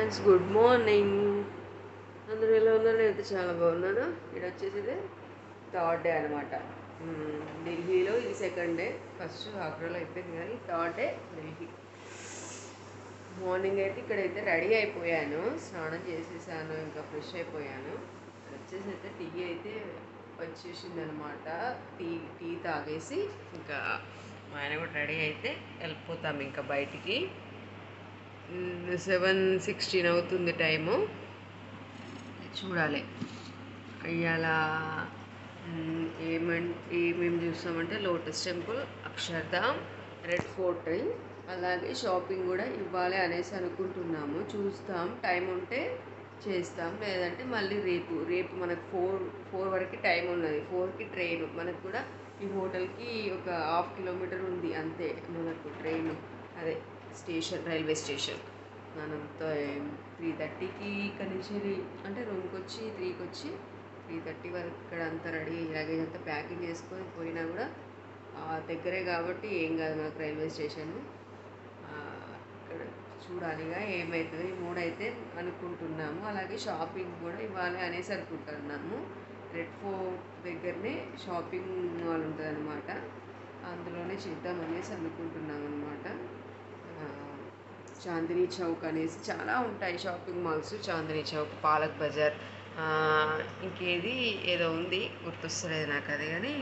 Friends good morning అందరూ ఎలా ఉన్నారు నేనైతే చాలా బాగున్నాను ఇక్కడ వచ్చేసి ఇది థర్డ్ డే అనమాట ఢిల్లీలో ఇది సెకండ్ డే ఫస్ట్ ఆఫ్టర్లో అయిపోయింది కానీ థర్డ్ డే ఢిల్లీ మార్నింగ్ అయితే ఇక్కడైతే రెడీ అయిపోయాను స్నానం చేసేసాను ఇంకా ఫ్రెష్ అయిపోయాను ఇక్కడ వచ్చేసి అయితే టీ అయితే వచ్చేసింది అనమాట టీ టీ తాగేసి ఇంకా మా ఆయన కూడా రెడీ అయితే వెళ్ళిపోతాం ఇంకా బయటికి సెవెన్ సిక్స్టీన్ అవుతుంది టైము చూడాలి ఇవాళ ఏమన్ ఏమేమి చూస్తామంటే lotus temple Akshardham red fort అలాగే షాపింగ్ కూడా ఇవ్వాలి అనేసి అనుకుంటున్నాము చూస్తాం టైం ఉంటే చేస్తాం లేదంటే మళ్ళీ రేపు రేపు మనకు ఫోర్ ఫోర్ వరకు టైం ఉన్నది ఫోర్కి ట్రైన్ మనకు కూడా ఈ హోటల్కి ఒక హాఫ్ కిలోమీటర్ ఉంది అంతే మనకు ట్రైన్ అదే స్టేషన్ రైల్వే స్టేషన్ మనం త్రీ థర్టీకి ఇక్కడ నుంచి అంటే రూమ్కి వచ్చి త్రీకి వచ్చి త్రీ థర్టీ వరకు ఇక్కడ అంతా రెడీ లగేజ్ అంతా ప్యాకింగ్ చేసుకొని పోయినా కూడా ఆ, దగ్గరే కాబట్టి ఏం కాదు మనకు రైల్వే స్టేషన్ ఇక్కడ చూడాలిగా ఏమవుతుంది ఈ మూడు అయితే అనుకుంటున్నాము అలాగే షాపింగ్ కూడా ఇవ్వాలి అనేసి అనుకుంటున్నాము రెడ్ ఫోర్ట్ దగ్గరనే షాపింగ్ మాల్ ఉంటుంది అనమాట అందులోనే చేద్దాం అనేసి అనుకుంటున్నాం అనమాట చాందినీ చౌక్ అనేసి చాలా ఉంటాయి షాపింగ్ మాల్స్ చాందినీ చౌక్ పాలక్ బజార్ ఆ, ఇంకేది ఏదో ఉంది గుర్తొస్తలేదు నాకు అది కానీ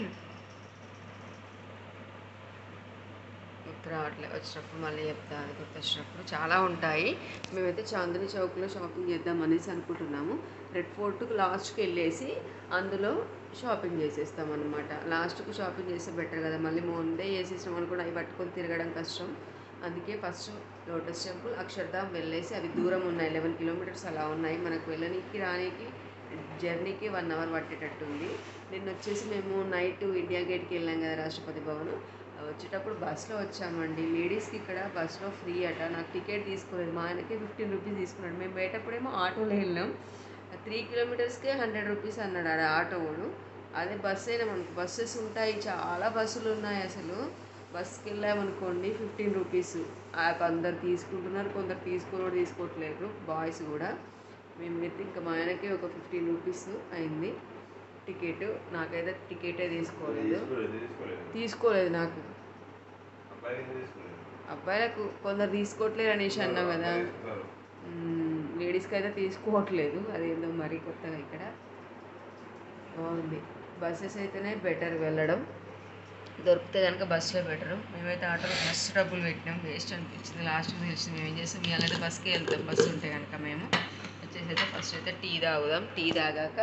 గుర్తు రావట్లేదు వచ్చినప్పుడు మళ్ళీ చెప్తా అది గుర్తొచ్చినప్పుడు చాలా ఉంటాయి మేమైతే చాందిని చౌక్లో షాపింగ్ చేద్దాం అనేసి అనుకుంటున్నాము రెడ్ ఫోర్ట్కి లాస్ట్కి వెళ్ళేసి అందులో షాపింగ్ చేసేస్తాం అనమాట లాస్ట్కి షాపింగ్ చేస్తే బెటర్ కదా మళ్ళీ ముందే చేసేసినాం అనుకోండి అవి పట్టుకొని తిరగడం కష్టం అందుకే ఫస్ట్ లోటస్ టెంపుల్ అక్షర్ధామ్ వెళ్ళేసి అవి దూరం ఉన్నాయి లెవెన్ కిలోమీటర్స్ అలా ఉన్నాయి మనకు వెళ్ళనీకి రానీకి జర్నీకి వన్ అవర్ పట్టేటట్టు ఉంది నిన్న వచ్చేసి మేము నైట్ ఇండియా గేట్కి వెళ్ళాం కదా రాష్ట్రపతి భవన్ వచ్చేటప్పుడు బస్సులో వచ్చామండి లేడీస్కి ఇక్కడ బస్సులో ఫ్రీ అట నాకు టికెట్ తీసుకోలేదు మా ఆయనకి ఫిఫ్టీన్ రూపీస్ తీసుకున్నాడు మేము పోయేటప్పుడేమో ఆటోలో వెళ్ళాం త్రీ కిలోమీటర్స్కే హండ్రెడ్ రూపీస్ అన్నాడు ఆడ ఆటో వాడు అదే బస్సు అయినా మనకు బస్సెస్ ఉంటాయి చాలా బస్సులు ఉన్నాయి అసలు బస్కి వెళ్ళామనుకోండి ఫిఫ్టీన్ రూపీస్ కొందరు తీసుకుంటున్నారు కొందరు తీసుకుని తీసుకోవట్లేదు బాయ్స్ కూడా మేమైతే ఇంకా మా ఆయనకి ఒక ఫిఫ్టీన్ రూపీస్ అయింది టికెట్ నాకైతే టికెటే తీసుకోలేదు తీసుకోలేదు తీసుకోలేదు తీసుకోలేదు నాకు అబ్బాయి తీసుకోలేదు అబ్బాయిలకు కొందరు తీసుకోవట్లేదు అనేసి అన్నావు కదా ఇస్తున్నారు. లేడీస్కి అయితే తీసుకోవట్లేదు అదేందో మరీ కొత్తగా ఇక్కడ బాగుంది బస్సెస్ అయితేనే బెటర్ వెళ్ళడం దొరికితే కనుక బస్సులో బెటరు మేమైతే ఆటోలో బస్సు డబ్బులు పెట్టినాం వేస్ట్ అనిపించింది లాస్ట్కి తెలిసింది మేము ఏం చేస్తాం ఇవాళ బస్కి వెళ్తాం బస్సు ఉంటే కనుక మేము వచ్చేసి అయితే ఫస్ట్ అయితే టీ తాగుదాం టీ తాగాక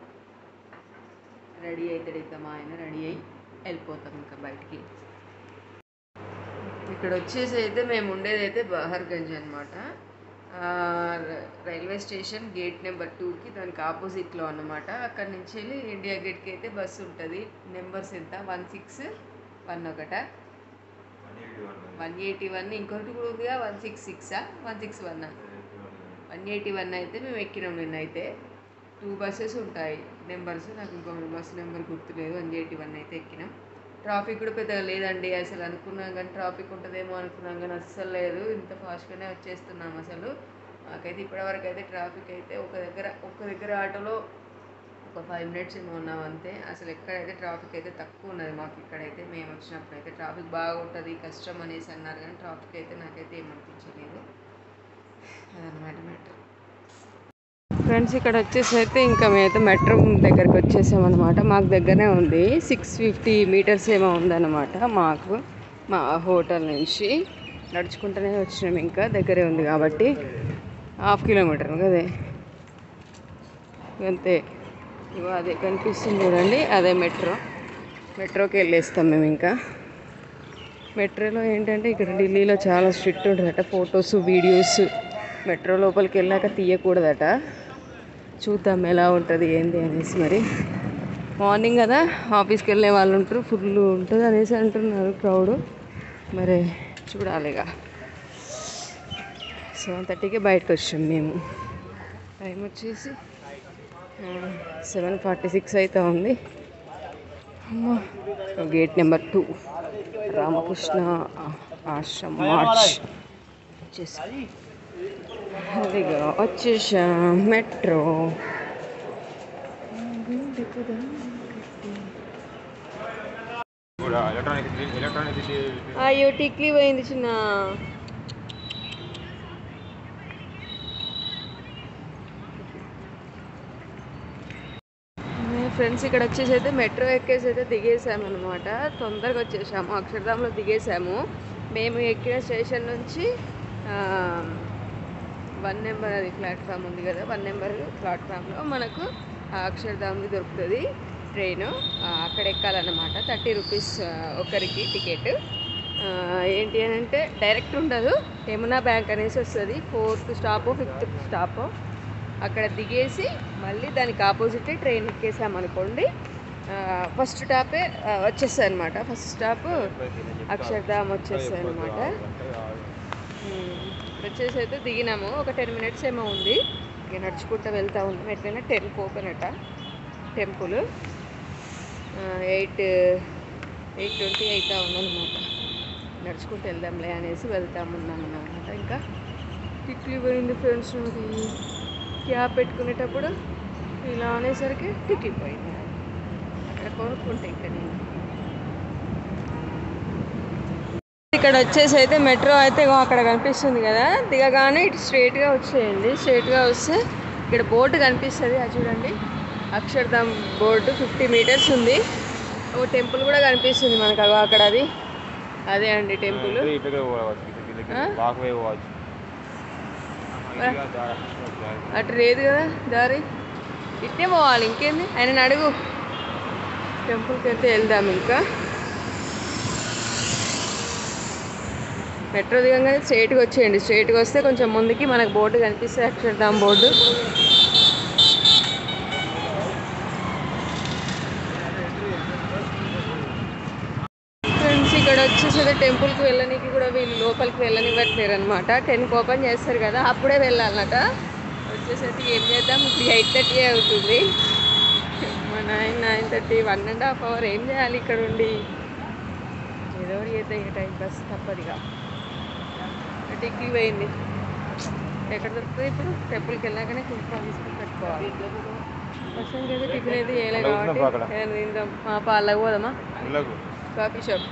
రెడీ అవుతాడు ఇంకా మా ఆయన రెడీ అయ్యి వెళ్ళిపోతాం ఇంకా బయటికి ఇక్కడ వచ్చేసి అయితే మేము ఉండేది అయితే బహర్గంజ్ అనమాట రైల్వే స్టేషన్ గేట్ నెంబర్ టూకి దానికి ఆపోజిట్లో అన్నమాట అక్కడ నుంచి వెళ్ళి ఇండియా గేట్కి అయితే బస్సు ఉంటుంది నెంబర్స్ ఎంత వన్ సిక్స్ వన్ ఒకట one eighty one one eighty one ఇంకొకటి కూడా ఉందిగా వన్ సిక్స్ సిక్సా one six one one eighty one అయితే మేము ఎక్కినాం నిన్న అయితే టూ బస్సెస్ ఉంటాయి నెంబర్స్ నాకు ఇంకొక బస్సు నెంబర్ గుర్తులేదు వన్ ఎయిటీ వన్ అయితే ఎక్కినాం ట్రాఫిక్ కూడా పెద్దగా లేదండి అసలు అనుకున్నాం కానీ ట్రాఫిక్ ఉంటుందేమో అనుకున్నాం కానీ అస్సలు లేదు ఇంత ఫాస్ట్గానే వచ్చేస్తున్నాం అసలు మాకైతే ఇప్పటివరకు అయితే ట్రాఫిక్ అయితే ఒక దగ్గర ఒక దగ్గర ఆటోలో ఒక ఫైవ్ మినిట్స్ ఏమో ఉన్నాం అంతే అసలు ఎక్కడైతే ట్రాఫిక్ అయితే తక్కువ ఉన్నది మాకు ఇక్కడైతే మేము వచ్చినప్పుడు అయితే ట్రాఫిక్ బాగా ఉంటుంది కష్టం అనేసి అన్నారు కానీ ట్రాఫిక్ అయితే నాకైతే ఏమనిపించలేదు అదనమాట మ్యాటర్ ఫ్రెండ్స్ ఇక్కడ వచ్చేసి అయితే ఇంకా మేమైతే మెట్రో దగ్గరికి వచ్చేసామన్నమాట మాకు దగ్గరనే ఉంది సిక్స్ ఫిఫ్టీ మీటర్స్ ఏమో ఉందన్నమాట మాకు మా హోటల్ నుంచి నడుచుకుంటూనే వచ్చినాం ఇంకా దగ్గరే ఉంది కాబట్టి హాఫ్ కిలోమీటర్ కదే అంతే ఇగో అదే కనిపిస్తుంది చూడండి అదే మెట్రో మెట్రోకి వెళ్ళేస్తాం మేము ఇంకా మెట్రోలో ఏంటంటే ఇక్కడ ఢిల్లీలో చాలా స్ట్రిక్ట్ ఉంటుందట ఫొటోస్ వీడియోస్ మెట్రో లోపలికి వెళ్ళాక తీయకూడదట చూద్దాం ఎలా ఉంటుంది ఏంది అనేసి మరి మార్నింగ్ కదా ఆఫీస్కి వెళ్ళే వాళ్ళు ఉంటారు ఫుల్ ఉంటుంది అనేసి అంటున్నారు క్రౌడ్ మరి చూడాలి ఇక సెవెన్ థర్టీకి బయటకు వచ్చాం మేము టైం వచ్చేసి సెవెన్ ఫార్టీ సిక్స్ అయితే ఉంది అమ్మా. Gate number two Ramakrishna Ashram Marg వచ్చేసి అదిగో వచ్చేసా మెట్రో కూడా ఎలక్ట్రానిక్ ఎలక్ట్రానిక్ అయ్యో టిక్లీ పోయింది చిన్న ఫ్రెండ్స్ ఇక్కడ వచ్చేసి అయితే మెట్రో ఎక్కేసి అయితే దిగేసాము అనమాట తొందరగా వచ్చేసాము అక్షరధాంలో దిగేసాము మేము ఎక్కిన స్టేషన్ నుంచి వన్ నెంబర్ అది ప్లాట్ఫామ్ ఉంది కదా వన్ నెంబర్ ప్లాట్ఫామ్లో మనకు ఆ అక్షరధామ్ది దొరుకుతుంది ట్రైన్ అక్కడ ఎక్కాలన్నమాట థర్టీ రూపీస్ ఒకరికి టికెట్ ఏంటి అని అంటే డైరెక్ట్ ఉండదు యమునా బ్యాంక్ అనేసి వస్తుంది ఫోర్త్ స్టాప్ ఫిఫ్త్ స్టాప్ అక్కడ దిగేసి మళ్ళీ దానికి ఆపోజిట్ ట్రైన్ ఎక్కేసామనుకోండి ఫస్ట్ స్టాపే వచ్చేస్తుంది అనమాట ఫస్ట్ స్టాప్ అక్షర్ధామ్ వచ్చేస్తుంది అనమాట వచ్చేసి అయితే దిగినాము ఒక టెన్ మినిట్స్ ఏమో ఉంది ఇక నడుచుకుంటూ వెళ్తూ ఉన్నాం ఎట్లయినా టెన్ ఓపెన్ అట టెంపుల్ ఎయిట్ ఎయిట్ ట్వంటీ అవుతా ఉందన్నమాట నడుచుకుంటూ వెళ్దాంలే అనేసి వెళ్తాం ఉన్నాం అన్నమాట ఇంకా టిక్లీ పోయింది ఫ్రెండ్స్ అది క్యాబ్ పెట్టుకునేటప్పుడు ఇలా అనేసరికి టిక్లీ పోయింది అక్కడ కొనుక్కుంటే ఇంకా నేను ఇక్కడ వచ్చేసి అయితే మెట్రో అయితే ఇగో అక్కడ కనిపిస్తుంది కదా దిగగానే ఇటు స్ట్రైట్గా వచ్చేయండి స్ట్రైట్గా వస్తే ఇక్కడ బోర్డు కనిపిస్తుంది అది చూడండి అక్షర్ధామ్ బోర్డు ఫిఫ్టీ మీటర్స్ ఉంది ఓ టెంపుల్ కూడా కనిపిస్తుంది మనకు అగో అక్కడ అది అదే అండి టెంపుల్ ఇటుగా పోవచ్చు ఆ? వాక్ వే పోవచ్చు అటు లేదు కదా దారి ఇట్టే పోవాలి ఇంకేంది ఆయన అడుగు టెంపుల్కి అయితే వెళ్దాం ఇంకా మెట్రో దిగంగానే స్ట్రైట్గా వచ్చేయండి స్ట్రైట్గా వస్తే కొంచెం ముందుకి మనకు బోర్డు కనిపిస్తుంది అక్షరధామ్ బోర్డు ఫ్రెండ్స్ ఇక్కడ వచ్చేసి అయితే టెంపుల్కి వెళ్ళనీకి కూడా వీళ్ళు లోపలికి వెళ్ళనివ్వట్లేరు అనమాట టెన్కి ఓపెన్ చేస్తారు కదా అప్పుడే వెళ్ళాలన్నట వచ్చేసరికి ఏం చేద్దాం ఇప్పుడు ఎయిట్ థర్టీ అవుతుంది మా nine nine thirty one and half hour ఏం చేయాలి ఇక్కడ ఉండి ఏదో ఒకటి చేద్దాం ఇక టైం పాస్ తప్పదుగా టిక్లీ పోయింది ఎక్కడ దొరుకుతుంది ఇప్పుడు టెంపుల్కి వెళ్ళాకనే కుక్క తీసుకొని పెట్టుకోవాలి ప్రస్తుతానికి అయితే టిఫిన్ అయితే చేయలేదు అక్కడ కాబట్టి అక్కడ. ఏదైనా తిందాం మా పాలకు పోదామా ఇళ్ళకు కాఫీ షాప్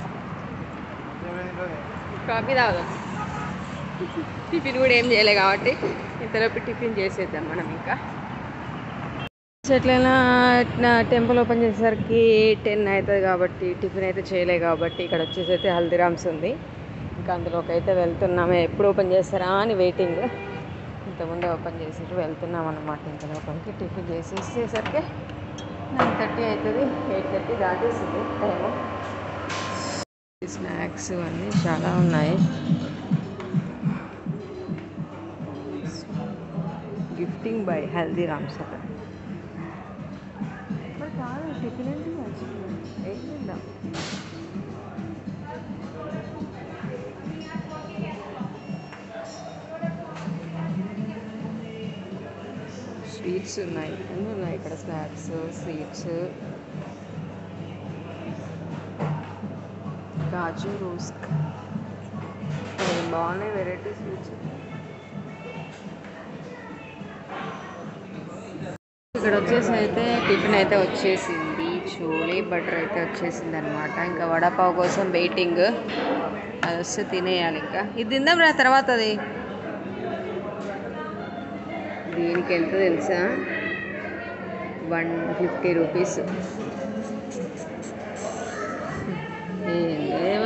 కాఫీ తాగుదాం టిఫిన్ కూడా ఏం చేయలే కాబట్టి ఇంతలోపు టిఫిన్ చేసేద్దాం మనం ఇంకా ఎట్లయినా నా టెంపుల్ ఓపెన్ చేసేసరికి టెన్ అవుతుంది కాబట్టి టిఫిన్ అయితే చేయలే కాబట్టి ఇక్కడ వచ్చేసి అయితే హల్దీరామ్స్ ఉంది ఇంకా అందులోకి అయితే వెళ్తున్నాము ఎప్పుడు ఓపెన్ చేస్తారా అని వెయిటింగ్ ఇంతకుముందే ఓపెన్ చేసి వెళ్తున్నాం అన్నమాట ఇంత లోపలికి టిఫిన్ చేసేసేసరికి నైన్ థర్టీ అవుతుంది ఎయిట్ థర్టీ దాటేస్తుంది టైము స్నాక్స్ అన్నీ చాలా ఉన్నాయి గిఫ్టింగ్ బై హల్దీరామ్స్ అట మరి కాదు టిఫిన్ ఏంటి ఏం చేద్దాం స్వీట్స్ ఉన్నాయి అన్నీ ఉన్నాయి ఇక్కడ స్నాక్స్ స్వీట్స్ కాజు రోస్క్ అవి బాగున్నాయి వెరైటీ స్వీట్స్ ఇక్కడ వచ్చేసి అయితే టిఫిన్ అయితే వచ్చేసింది చోలే బటర్ అయితే వచ్చేసింది అనమాట ఇంకా వడపావ్ కోసం వెయిటింగ్ అది వస్తే తినేయాలి ఇంకా ఇది తిందాం రా తర్వాత అది దీనికి ఎంత తెలుసా వన్ ఫిఫ్టీ రూపీస్ ఏమో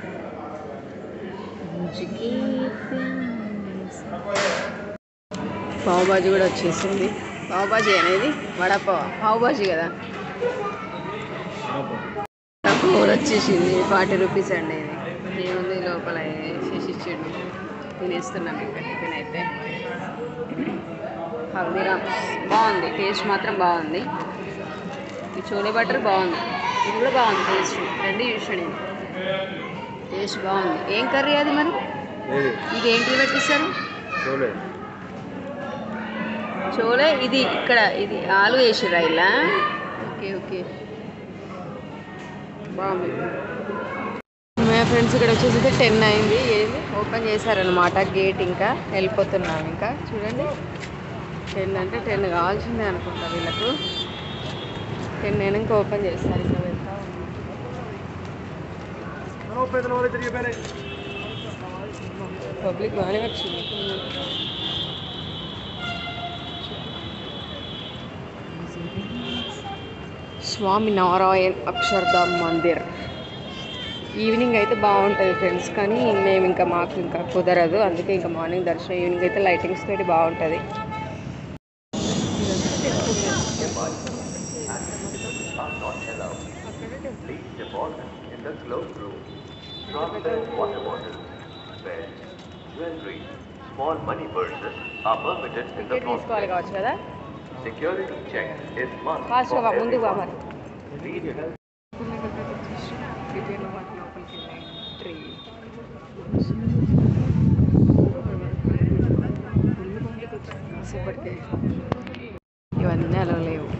పావు బాజీ కూడా వచ్చేసింది పావు బాజీ అనేది వడపావ్ పావు బాజీ కదా తక్కువ కూడా వచ్చేసింది ఫార్టీ రూపీస్ అండి ఇది ఏముంది లోపల వేసేసి ఇచ్చిండు తినేస్తున్నాం ఇంకా టిఫిన్ అయితే హల్దీరామ్స్ బాగుంది టేస్ట్ మాత్రం బాగుంది ఈ చోలే బటర్ బాగుంది ఇది కూడా బాగుంది టేస్ట్ రెండు చూసాను నేను టేస్ట్ బాగుంది ఏం కర్రీ అది మరి ఏది ఇది ఏంటి పెట్టిస్తారు చూడలే చోలే ఇది ఇక్కడ ఇది ఆలు వేసిరా ఇలా ఓకే ఓకే బాగుంది ఫ్రెండ్స్ ఇక్కడ వచ్చేసి టెన్ అయింది ఏది ఓపెన్ చేశారనమాట గేట్ ఇంకా వెళ్ళిపోతున్నాం ఇంకా చూడండి టెన్ అంటే టెన్ కావాల్సిందే అనుకుంటా వీళ్ళకు టెన్ అయినాక ఓపెన్ చేస్తారు ఇంకా వెళ్తా పబ్లిక్ బాగానే వచ్చింది స్వామి నారాయణ్ అక్షర్ధామ్ మందిర్ ఈవినింగ్ అయితే బాగుంటుంది ఫ్రెండ్స్ కానీ మేము ఇంకా మాకు ఇంకా కుదరదు అందుకే ఇంకా మార్నింగ్ దర్శనం ఈవినింగ్ అయితే లైటింగ్స్ తోటి బాగుంటుంది Please deposit in the cloaked room. Transparent water bottles, beds, jewelry, small money purses are permitted in the ticket తీసుకోవాలి front. కావచ్చు కదా Security check is must ఫాస్ట్గా for ముందుకు వా మరి everyone. Please ఇవన్నీ అలా లేవు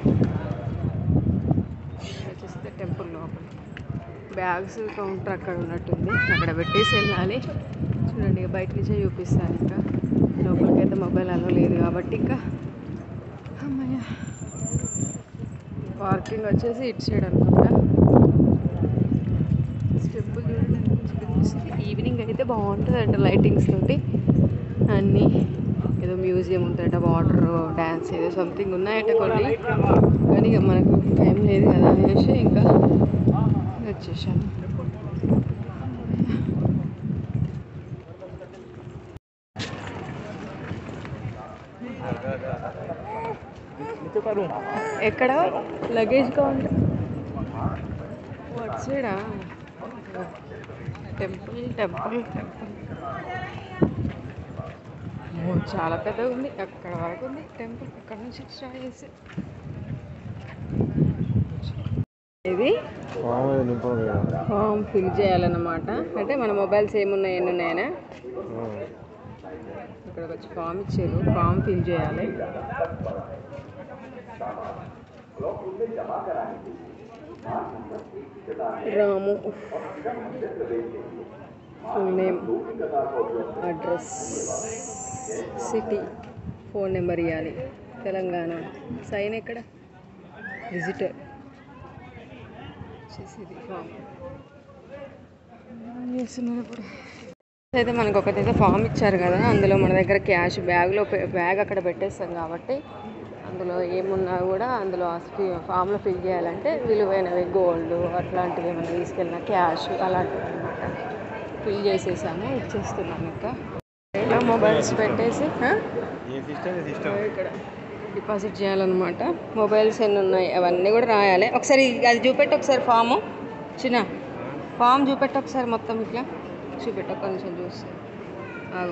వచ్చేస్తే టెంపుల్ లోపల బ్యాగ్స్ కౌంటర్ అక్కడ ఉన్నట్టుంది అక్కడ పెట్టేసి వెళ్ళాలి చూడండి ఇక బయట నుంచే చూపిస్తాను ఇంకా లోపలికి అయితే మొబైల్ అలో లేదు కాబట్టి ఇంకా అమ్మయ్య పార్కింగ్ వచ్చేసి ఇటు సైడ్ అనుకుంటా టెంపుల్ చూడండి ఎంత మంచిగా కనిపిస్తుంది ఈవినింగ్ అయితే బాగుంటుంది అంట లైటింగ్స్ తోటి అన్నీ ఏదో మ్యూజియం ఉంటుందట వాటర్ డ్యాన్స్ ఏదో సంథింగ్ ఉన్నాయట కొన్ని కానీ ఇక మనకు టైం లేదు కదా అనేసి ఇంకా వచ్చేసాను ఎక్కడ లగేజ్ కౌంటర్ వాట్ సైడా టెంపుల్ టెంపుల్ టెంపుల్ ఓ, చాలా పెద్దగా ఉంది అక్కడ వరకు ఉంది టెంపుల్ అక్కడ నుంచి స్టార్ట్ చేసి ఇది మామూలు నింపడం కదా ఫామ్ ఫిల్ చేయాలన్నమాట అంటే మన మొబైల్స్ ఏమున్నాయి ఎన్ని ఉన్నాయనా ఇక్కడ వచ్చి ఫామ్ ఇచ్చారు ఫామ్ ఫిల్ చేయాలి Ramu full name address city phone number ఇవ్వాలి తెలంగాణ సైన్ ఎక్కడ విజిటర్ వచ్చేసి ఇది ఫామ్ ఏం చేస్తున్నారు ఇప్పుడు అయితే మనకు ఒకటైతే ఫామ్ ఇచ్చారు కదా అందులో మన దగ్గర క్యాష్ బ్యాగ్లో బ్యాగ్ అక్కడ పెట్టేస్తాం కాబట్టి అందులో ఏమున్నా కూడా అందులో ఫామ్లో ఫిల్ చేయాలంటే విలువైనవి గోల్డ్ అట్లాంటివి ఏమైనా తీసుకెళ్ళిన క్యాష్ అలాంటివి అనమాట ఫిల్ చేసేసాము ఇచ్చేస్తున్నాము ఇంకా ఇలా మొబైల్స్ పెట్టేసి ఆ? ఏ సిస్టమ్ సిస్టమ్ ఇక్కడ డిపాజిట్ చేయాలన్నమాట మొబైల్స్ ఎన్ని ఉన్నాయి అవన్నీ కూడా రాయాలి ఒకసారి అది చూపెట్టి ఒకసారి ఫాము చిన్న ఫామ్ చూపెట్టి ఒకసారి మొత్తం ఇట్లా చూపెట్టి ఒక్క నిమిషం చూస్తే ఆగు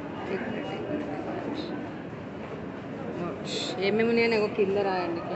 ఏమేమి ఉన్నాయని ఒక కింద రాయండి ఇట్లా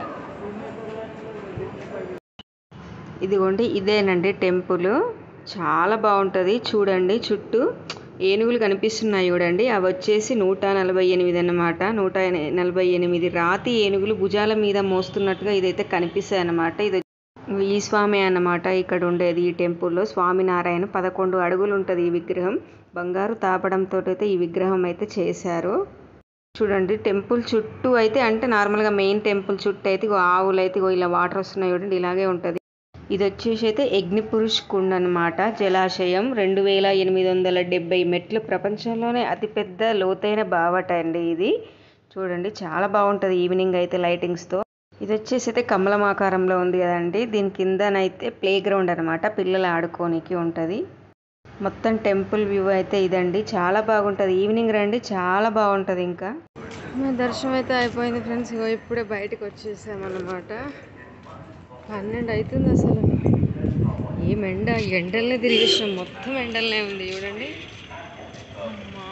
ఇదిగోండి ఇదేనండి టెంపుల్ చాలా బాగుంటుంది చూడండి చుట్టూ ఏనుగులు కనిపిస్తున్నాయి చూడండి అవి వచ్చేసి నూట నలభై ఎనిమిది అన్నమాట నూట ఎన- నలభై ఎనిమిది రాతి ఏనుగులు భుజాల మీద మోస్తున్నట్టుగా ఇదైతే కనిపిస్తాయి అన్నమాట ఇది ఈ స్వామి అన్నమాట ఇక్కడ ఉండేది ఈ టెంపుల్లో స్వామినారాయణ పదకొండు అడుగులు ఉంటుంది ఈ విగ్రహం బంగారు తాపడంతో అయితే ఈ విగ్రహం అయితే చేశారు చూడండి టెంపుల్ చుట్టూ అయితే అంటే నార్మల్గా మెయిన్ టెంపుల్ చుట్టూ అయితే ఇగో ఆవులు అయితే ఇగో ఇలా వాటర్ వస్తున్నాయి చూడండి ఇలాగే ఉంటుంది ఇది వచ్చేసి అయితే అగ్నిపురుష్ కుండ్ అనమాట జలాశయం రెండు వేల ఎనిమిది వందల డెబ్బై మెట్లు ప్రపంచంలోనే అతిపెద్ద లోతైన బావట అండి ఇది చూడండి చాలా బాగుంటుంది ఈవినింగ్ అయితే లైటింగ్స్తో ఇది వచ్చేసి అయితే కమలం ఆకారంలో ఉంది కదండి దీని కిందనైతే ప్లే గ్రౌండ్ అనమాట పిల్లలు ఆడుకోనికి ఉంటుంది మొత్తం టెంపుల్ వ్యూ అయితే ఇదండి చాలా బాగుంటుంది ఈవినింగ్ రండి చాలా బాగుంటుంది ఇంకా మా దర్శనం అయితే అయిపోయింది ఫ్రెండ్స్ ఇగో ఇప్పుడే బయటకు వచ్చేసామన్నమాట పన్నెండు అవుతుంది అసలు ఏం ఎండ ఎండలనే తిరిగేసాం మొత్తం ఎండలనే ఉంది చూడండి అమ్మా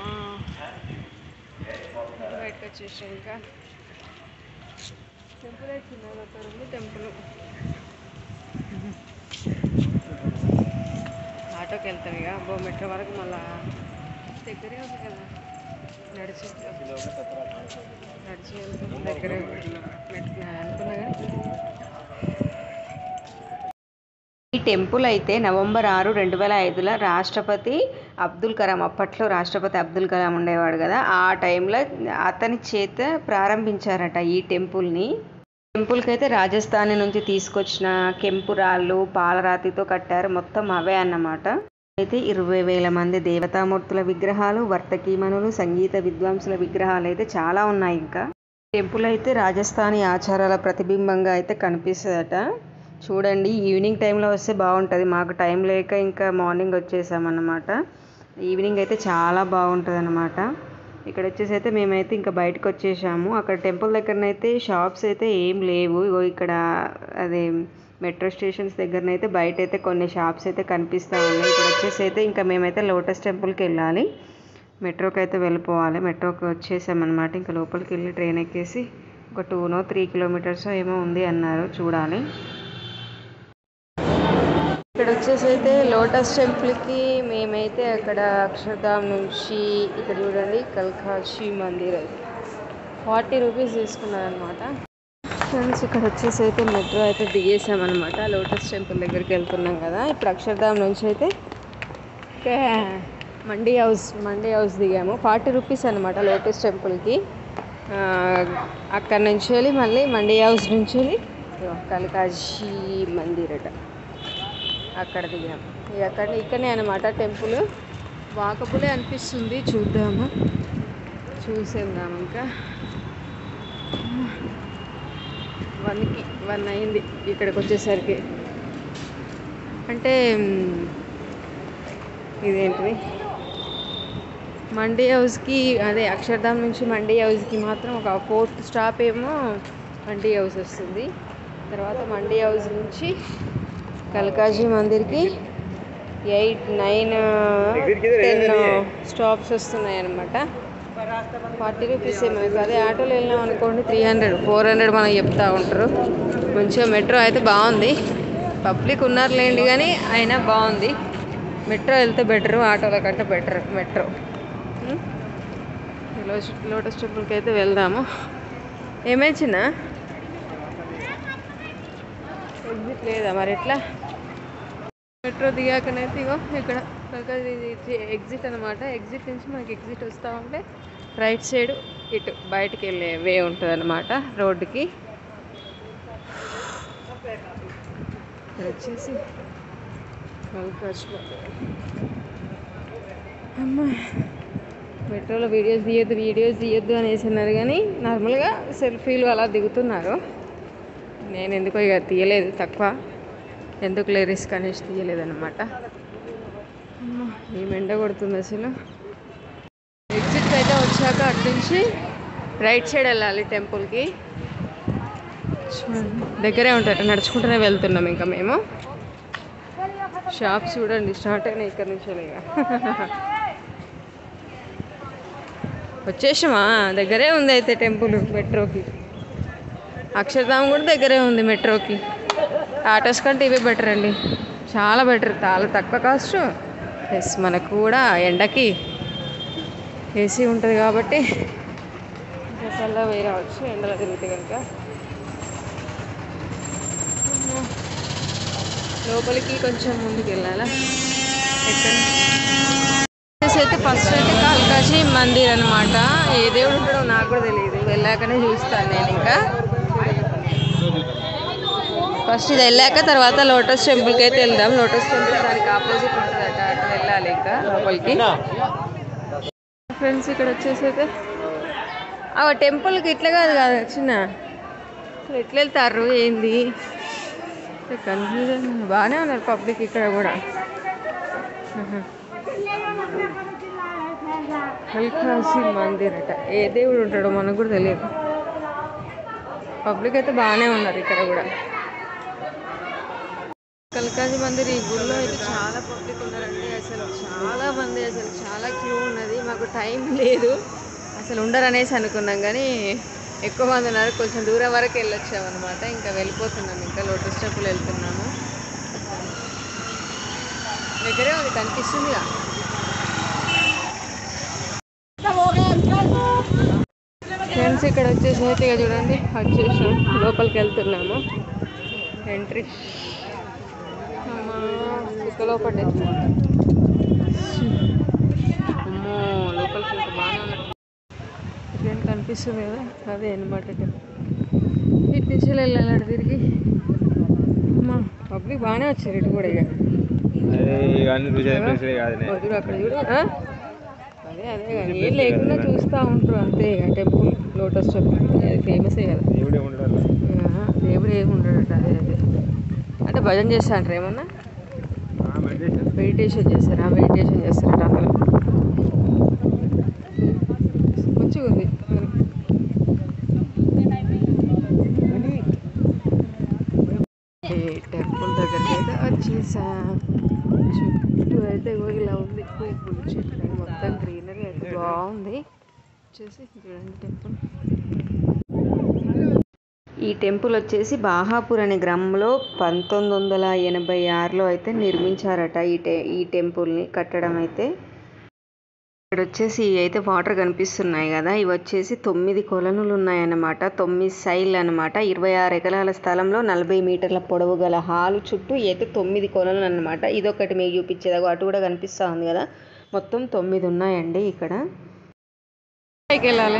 బయటకు వచ్చేసాం ఇంకా టెంపుల్ చిన్నది అక్కడ ఉంది టెంపుల్ ఆటోకి వెళ్తాం ఇక అబ్బో మెట్ల వరకు మళ్ళా దగ్గరే ఉంది కదా నడిచి నడిచి వెళ్తాం దగ్గరే మెట్లు అనుకున్నా కానీ ఈ టెంపుల్ అయితే నవంబర్ ఆరు రెండు వేల ఐదులో రాష్ట్రపతి అబ్దుల్ కలాం అప్పట్లో రాష్ట్రపతి అబ్దుల్ కలాం ఉండేవాడు కదా ఆ టైంలో అతని చేత ప్రారంభించారట ఈ టెంపుల్ని టెంపుల్కి అయితే రాజస్థాన్ నుంచి తీసుకొచ్చిన కెంపు రాళ్ళు పాలరాతితో కట్టారు మొత్తం అవే అన్నమాట అయితే ఇరవై వేల మంది దేవతామూర్తుల విగ్రహాలు వర్తకీమణులు సంగీత విద్వాంసుల విగ్రహాలు అయితే చాలా ఉన్నాయి ఇంకా టెంపుల్ అయితే రాజస్థానీ ఆచారాల ప్రతిబింబంగా అయితే కనిపిస్తుందట చూడండి ఈవినింగ్ టైంలో వస్తే బాగుంటుంది మాకు టైం లేక ఇంకా మార్నింగ్ వచ్చేసామన్నమాట ఈవినింగ్ అయితే చాలా బాగుంటుంది అనమాట ఇక్కడ వచ్చేసి అయితే మేమైతే ఇంకా బయటకు వచ్చేసాము అక్కడ టెంపుల్ దగ్గరనైతే షాప్స్ అయితే ఏం లేవు ఇగో ఇక్కడ అదే మెట్రో స్టేషన్స్ దగ్గరనైతే బయట అయితే కొన్ని షాప్స్ అయితే కనిపిస్తూ ఉన్నాయి ఇక్కడ వచ్చేసి అయితే ఇంకా మేమైతే లోటస్ టెంపుల్కి వెళ్ళాలి మెట్రోకి అయితే వెళ్ళిపోవాలి మెట్రోకి వచ్చేసామన్నమాట ఇంకా లోపలికి వెళ్ళి ట్రైన్ ఎక్కేసి ఒక టూనో త్రీ కిలోమీటర్స్ ఏమో ఉంది అన్నారు చూడాలి ఇక్కడ వచ్చేసి అయితే లోటస్ టెంపుల్కి మేమైతే అక్కడ అక్షరధామ్ నుంచి ఇక్కడ చూడండి కల్కాషి మందిర్ అది ఫార్టీ రూపీస్ తీసుకున్నారనమాట ఫ్రెండ్స్ ఇక్కడ వచ్చేసి అయితే మెట్రో అయితే దిగేసామన్నమాట లోటస్ టెంపుల్ దగ్గరికి వెళ్తున్నాం కదా ఇప్పుడు అక్షరధామ్ నుంచి అయితే ఇంకా మండీ హౌస్ మండీ హౌస్ దిగాము ఫార్టీ రూపీస్ అనమాట లోటస్ టెంపుల్కి ఆ, అక్కడ నుంచి వెళ్ళి మళ్ళీ మండీ హౌస్ నుంచి వెళ్ళి ఇగో కల్కాషి మందిర్ అట అక్కడ దిగాం ఇక అక్కడ ఇక్కడనే అనమాట టెంపుల్ వాకపులే అనిపిస్తుంది చూద్దాము చూసేద్దాం ఇంకా వన్కి వన్ అయింది ఇక్కడికి వచ్చేసరికి అంటే మ్, ఇదేంటిది మండీ హౌస్కి అదే అక్షర్ధామ్ నుంచి మండీ హౌస్కి మాత్రం ఒక ఫోర్త్ స్టాప్ ఏమో మండీ హౌస్ వస్తుంది తర్వాత మండీ హౌస్ నుంచి కల్కాజీ మందిర్కి ఎయిట్ నైన్ టెన్ స్టాప్స్ వస్తున్నాయి అన్నమాట ఫార్టీ రూపీస్ ఏమో అదే ఆటోలో వెళ్ళినాం అనుకోండి త్రీ హండ్రెడ్ ఫోర్ హండ్రెడ్ మనకు చెప్తా ఉంటారు మంచిగా మెట్రో అయితే బాగుంది పబ్లిక్ ఉన్నారులేండి కానీ అయినా బాగుంది మెట్రో వెళ్తే బెటరు ఆటోల కంటే బెటర్ మెట్రో ఉం? ఈ లోటస్ లోటస్ టెంపుల్కి అయితే వెళ్దాము ఏమేచినా ఎగ్జిట్ లేదా మరి ఎట్లా మెట్రో దిగాకనైతే ఇగో ఇక్కడ ఎగ్జిట్ అనమాట ఎగ్జిట్ నుంచి మనకి ఎగ్జిట్ వస్తూ ఉంటే రైట్ సైడ్ ఇటు బయటికి వెళ్ళే వే ఉంటుంది అనమాట రోడ్డుకి ఇక్కడ వచ్చేసి కల్కాజ్ అమ్మా మెట్రోలో వీడియోస్ తీయొద్దు వీడియోస్ తీయొద్దు అనేసి అన్నారు కానీ నార్మల్గా సెల్ఫీలు అలా దిగుతున్నారు నేను ఎందుకో ఇక తీయలేదు తక్కువ ఎందుకు రిస్క్ అనేసి తీయలేదన్నమాట అమ్మా ఏం ఎండ కొడుతుంది అసలు ఎగ్జిట్ అయితే వచ్చాక అటు నుంచి రైట్ సైడ్ వెళ్ళాలి టెంపుల్కి చూడండి దగ్గరే ఉంటారు నడుచుకుంటూనే వెళ్తున్నాం ఇంకా మేము షాప్ చూడండి స్టార్ట్ అయినాయి ఇక్కడ నుంచి ఇక వచ్చేసామా దగ్గరే ఉంది అయితే టెంపుల్ మెట్రోకి అక్షరధామ్ కూడా దగ్గరే ఉంది మెట్రోకి ఆటోస్ కంటే ఇవే బెటర్ అండి చాలా బెటర్ చాలా తక్కువ కాస్ట్ ప్లస్ మనకు కూడా ఎండకి ఏసీ ఉంటుంది కాబట్టి కల్లా వేరే రావచ్చు ఎండలో తిరిగితే కనుక లోపలికి కొంచెం ముందుకు వెళ్ళాలా ఎక్కడ వచ్చేసి అయితే ఫస్ట్ అయితే కాళికాశి మందిర్ అనమాట ఏ దేవుడు ఉంటాడో నాకు కూడా తెలియదు వెళ్ళాకనే చూస్తాను నేను ఇంకా ఫస్ట్ ఇది వెళ్ళాక తర్వాత లోటస్ టెంపుల్కి అయితే వెళ్దాం లోటస్ టెంపుల్ దానికి ఆపోజిట్ ఉంటుందట అటు వెళ్ళాలి ఇంకా లోపలికి ఫ్రెండ్స్ ఇక్కడ వచ్చేసి అయితే ఆ టెంపుల్కి ఇట్లా కాదు కాదు చిన్న అసలు ఎట్లా వెళ్తారు ఏంది కన్ఫ్యూజన్ బాగానే ఉన్నారు పబ్లిక్ ఇక్కడ కూడా ఆహా. కల్కాసి మందిర్ అట ఏ దేవుడు ఉంటాడో మనకు కూడా తెలియదు పబ్లిక్ అయితే బాగానే ఉన్నారు ఇక్కడ కూడా కల్కాజీ మందిర్ ఈ గుడిలో అయితే చాలా పబ్లిక్ ఉన్నారండి అసలు చాలా మంది అసలు చాలా క్యూ ఉన్నది మాకు టైం లేదు అసలు ఉండరు అనేసి అనుకున్నాం కానీ ఎక్కువ మంది ఉన్నారు కొంచెం దూరం వరకు వెళ్ళొచ్చాం అనమాట ఇంకా వెళ్ళిపోతున్నాం ఇంకా లోటస్ టెంపుల్ వెళ్తున్నాము దగ్గరే ఉంది కనిపిస్తుందిగా ఫ్రెండ్స్ ఇక్కడ వచ్చేసి అయితే ఇక చూడండి వచ్చేసాం లోపలికి వెళ్తున్నాము ఎంట్రీ అమ్మా ఇంకా లోపల అమ్మో లోపలికి ఇంకా బాగానే ఉన్నట్టు ఇదేం కనిపిస్తుంది కదా అదే అనమాట ఇటు నుంచి వెళ్ళాలి తిరిగి అమ్మా పబ్లిక్ బాగానే వచ్చారు ఇటు కూడా ఇక అదే ఇవన్నీ రుచి ప్లేస్లే కాదులే చూడు అక్కడ చూడు ఆ? అదే అదే కానీ ఏం లేకుండా చూస్తూ ఉంటారు అంతే ఇక టెంపుల్ లోటస్ టెంపుల్ అది ఫేమసే కదా దేవుడే ఉండడు ఆహా, దేవుడు ఏమి ఉండడట అదే అదే అంటే భజన చేస్తా అంటారు ఏమన్నా మెడిటేషన్ మెడిటేషన్ చేస్తారా మెడిటేషన్ చేస్తారట అసలు మంచిగా ఉంది ఈ టెంపుల్ దగ్గరికి అయితే వచ్చేసా చుట్టూ అయితే ఇగో ఇలా ఉంది పువ్వులు చెట్లు మొత్తం గ్రీనరీ అయితే బాగుంది వచ్చేసి చూడండి టెంపుల్ ఈ టెంపుల్ వచ్చేసి బాహాపూర్ అనే గ్రామంలో పంతొమ్మిది వందల ఎనభై ఆరులో అయితే నిర్మించారట ఈ టె ఈ టెంపుల్ని కట్టడం అయితే ఇక్కడ వచ్చేసి ఇవి అయితే వాటర్ కనిపిస్తున్నాయి కదా ఇవి వచ్చేసి తొమ్మిది కొలనులు ఉన్నాయన్నమాట తొమ్మిది సైళ్ళు అనమాట ఇరవై ఆరు ఎకరాల స్థలంలో నలభై మీటర్ల పొడవు గల హాలు చుట్టూ ఇవి అయితే తొమ్మిది కొలనులు అనమాట ఇదొకటి మీకు చూపించేది అటు కూడా కనిపిస్తూ ఉంది కదా మొత్తం తొమ్మిది ఉన్నాయండి ఇక్కడ పైకి వెళ్ళాలి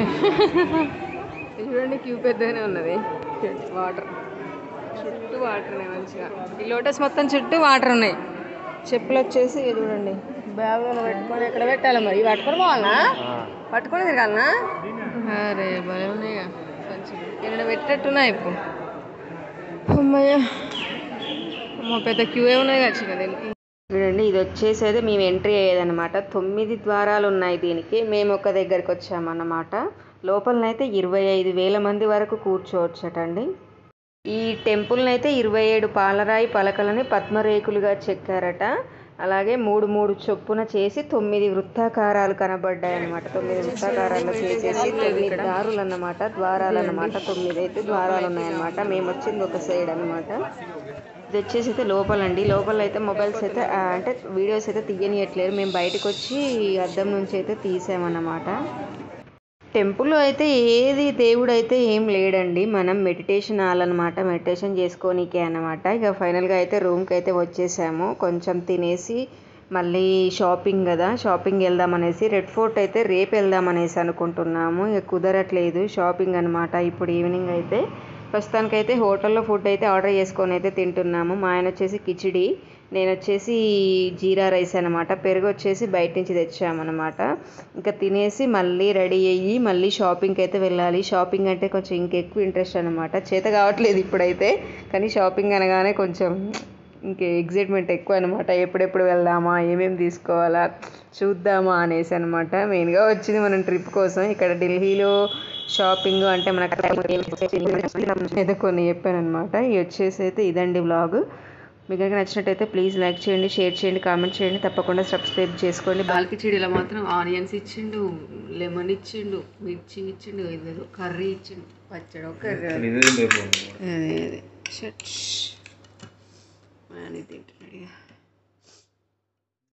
ఇది చూడండి క్యూ పెద్దగానే ఉన్నది వాటర్ చుట్టూ వాటర్ ఉన్నాయి మంచిగా ఈ లోటస్ మొత్తం చుట్టూ వాటర్ ఉన్నాయి చెప్పులు వచ్చేసి ఇది చూడండి బ్యాగ్లో పెట్టుకొని ఎక్కడ పెట్టాలి మరి ఇవి పట్టుకొని పోవాలనా పట్టుకొని తిరగాలనా అరే భలే ఉన్నాయిగా కొంచెం ఇక్కడ పెట్టేట్టున్నాయి ఇప్పుడు అమ్మయ్య అమ్మ పెద్ద క్యూ ఏ ఉన్నాయి కదా దీనికి చూడండి ఇది వచ్చేసి అయితే మేము ఎంట్రీ అయ్యేదన్నమాట తొమ్మిది ద్వారాలు ఉన్నాయి దీనికి మేము ఒక దగ్గరికి వచ్చామన్నమాట లోపలనైతే ఇరవై ఐదు వేల మంది వరకు కూర్చోవచ్చటండి ఈ టెంపుల్ని అయితే ఇరవై ఏడు పాలరాయి పలకలని పద్మరేకులుగా చెక్కారట అలాగే మూడు మూడు చొప్పున చేసి తొమ్మిది వృత్తాకారాలు కనబడ్డాయి అనమాట తొమ్మిది వృత్తాకారాలు చేసేసి తొమ్మిది దారులు అన్నమాట ద్వారాలు అన్నమాట తొమ్మిది అయితే ద్వారాలు ఉన్నాయన్నమాట మేము వచ్చింది ఒక సైడ్ అన్నమాట ఇది వచ్చేసి అయితే లోపలండి లోపల అయితే మొబైల్స్ అయితే ఆ, అంటే వీడియోస్ అయితే తీయనియట్లేరు మేము బయటకు వచ్చి అద్దం నుంచి అయితే తీసామన్నమాట టెంపుల్లో అయితే ఏది దేవుడు అయితే ఏం లేడండి మనం మెడిటేషన్ హాల్ అనమాట మెడిటేషన్ చేసుకోనీకే అనమాట ఇక ఫైనల్గా అయితే రూమ్కి అయితే వచ్చేసాము కొంచెం తినేసి మళ్ళీ షాపింగ్ కదా షాపింగ్ వెళ్దాం అనేసి రెడ్ ఫోర్ట్ అయితే రేపు వెళ్దాం అనేసి అనుకుంటున్నాము ఇక కుదరట్లేదు షాపింగ్ అనమాట ఇప్పుడు ఈవినింగ్ అయితే ప్రస్తుతానికైతే హోటల్లో ఫుడ్ అయితే ఆర్డర్ చేసుకొని అయితే తింటున్నాము మా ఆయన వచ్చేసి కిచిడి నేను వచ్చేసి జీరా రైస్ అనమాట పెరుగు వచ్చేసి బయట నుంచి తెచ్చామన్నమాట ఇంకా తినేసి మళ్ళీ రెడీ అయ్యి మళ్ళీ షాపింగ్కి అయితే వెళ్ళాలి షాపింగ్ అంటే కొంచెం ఇంకెక్కువ ఇంట్రెస్ట్ అనమాట చేత కావట్లేదు ఇప్పుడైతే కానీ షాపింగ్ అనగానే కొంచెం ఇంకే ఎగ్జైట్మెంట్ ఎక్కువ అనమాట ఎప్పుడెప్పుడు వెళ్దామా ఏమేమి తీసుకోవాలా చూద్దామా అనేసి అనమాట మెయిన్గా వచ్చింది మనం ట్రిప్ కోసం ఇక్కడ ఢిల్లీలో షాపింగ్ అంటే మనకు ఏదో కొన్ని చెప్పాను అనమాట ఇవి వచ్చేసి అయితే ఇదండి వ్లాగ్ మీకు కనుక నచ్చినట్టయితే ప్లీజ్ లైక్ చేయండి షేర్ చేయండి కామెంట్ చేయండి తప్పకుండా సబ్స్క్రైబ్ చేసుకోండి బాల్కి చెడిలో మాత్రం ఆనియన్స్ ఇచ్చిండు లెమన్ ఇచ్చిండు మిర్చి ఇచ్చిండు ఇదేదో కర్రీ ఇచ్చిండు పచ్చడి ఒక కర్రీ ఇదే రేపు అదే అదే షట్ అని తింటున్నాడు ఇక